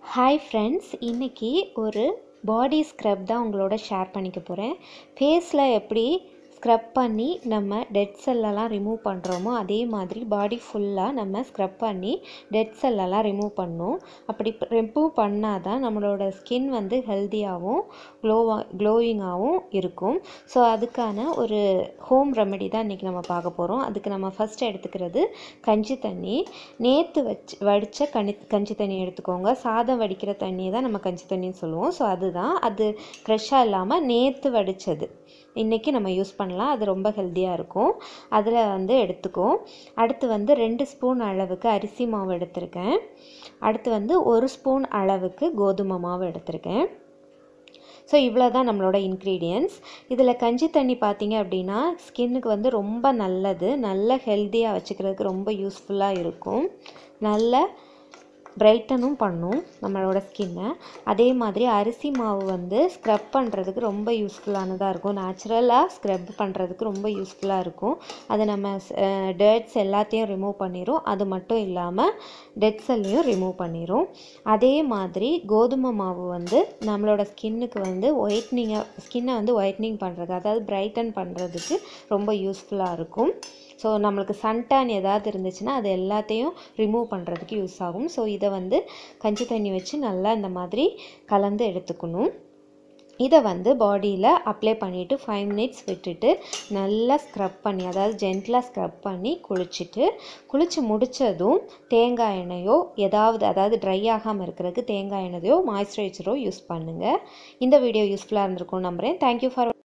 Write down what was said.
hi friends இன்றைக்கி ஒரு பாடி scrub தான் உங்களோட ஷேர் பண்ணிக்க போகிறேன் ஃபேஸில் எப்படி ஸ்க்ரப் பண்ணி நம்ம டெட் செல்லெல்லாம் ரிமூவ் பண்ணுறோமோ அதே மாதிரி பாடி ஃபுல்லாக நம்ம ஸ்க்ரப் பண்ணி டெட் செல்லெல்லாம் ரிமூவ் பண்ணணும் அப்படி ரிமூவ் பண்ணால் தான் நம்மளோட ஸ்கின் வந்து ஹெல்த்தியாகவும் க்ளோவா க்ளோயிங்காகவும் இருக்கும் ஸோ அதுக்கான ஒரு ஹோம் ரெமெடி தான் இன்றைக்கி நம்ம பார்க்க போகிறோம் அதுக்கு நம்ம ஃபஸ்ட்டு எடுத்துக்கிறது கஞ்சி தண்ணி நேற்று வச்சு வடித்த கனி கஞ்சி தண்ணி எடுத்துக்கோங்க சாதம் வடிக்கிற தண்ணியை தான் நம்ம கஞ்சி தண்ணின்னு சொல்லுவோம் ஸோ அதுதான் அது ஃப்ரெஷ்ஷாக இல்லாமல் நேற்று வடித்தது இன்றைக்கி நம்ம யூஸ் பண்ணலாம் அது ரொம்ப ஹெல்த்தியாக இருக்கும் அதில் வந்து எடுத்துக்கும் அடுத்து வந்து ரெண்டு ஸ்பூன் அளவுக்கு அரிசி மாவு எடுத்திருக்கேன் அடுத்து வந்து ஒரு ஸ்பூன் அளவுக்கு கோதுமை மாவு எடுத்திருக்கேன் ஸோ இவ்வளோ தான் நம்மளோட இன்க்ரீடியன்ஸ் இதில் கஞ்சி தண்ணி பார்த்தீங்க அப்படின்னா ஸ்கின்னுக்கு வந்து ரொம்ப நல்லது நல்ல ஹெல்த்தியாக வச்சுக்கிறதுக்கு ரொம்ப யூஸ்ஃபுல்லாக இருக்கும் நல்ல பிரைட்டனும் பண்ணும் நம்மளோட ஸ்கின்னை அதே மாதிரி அரிசி மாவு வந்து ஸ்க்ரப் பண்ணுறதுக்கு ரொம்ப யூஸ்ஃபுல்லானதாக இருக்கும் நேச்சுரலாக ஸ்க்ரப் பண்ணுறதுக்கு ரொம்ப யூஸ்ஃபுல்லாக இருக்கும் அது நம்ம டேட்ஸ் எல்லாத்தையும் ரிமூவ் பண்ணிடும் அது மட்டும் இல்லாமல் டெட் செல்லையும் ரிமூவ் பண்ணிடும் அதே மாதிரி கோதுமை மாவு வந்து நம்மளோட ஸ்கின்னுக்கு வந்து ஒயிட்னிங்கை ஸ்கின்னை வந்து ஒயிட்னிங் பண்ணுறது அதாவது பிரைட்டன் பண்ணுறதுக்கு ரொம்ப யூஸ்ஃபுல்லாக இருக்கும் ஸோ நம்மளுக்கு சன்டான் ஏதாவது இருந்துச்சுன்னா அது எல்லாத்தையும் ரிமூவ் பண்ணுறதுக்கு யூஸ் ஆகும் ஸோ இதை வந்து கஞ்சி தண்ணி வச்சு நல்லா இந்த மாதிரி கலந்து எடுத்துக்கணும் இதை வந்து பாடியில் அப்ளை பண்ணிவிட்டு ஃபைவ் மினிட்ஸ் விட்டுட்டு நல்லா ஸ்க்ரப் பண்ணி அதாவது ஜென்டலாக ஸ்க்ரப் பண்ணி குளிச்சுட்டு குளித்து முடித்ததும் தேங்காய் எண்ணெயோ ஏதாவது அதாவது ட்ரை ஆகாமல் இருக்கிறதுக்கு தேங்காய் எண்ணெயோ மாய்ஸ்சரைசரோ யூஸ் பண்ணுங்கள் இந்த வீடியோ யூஸ்ஃபுல்லாக இருந்திருக்கும் நம்புகிறேன் தேங்க்யூ ஃபார்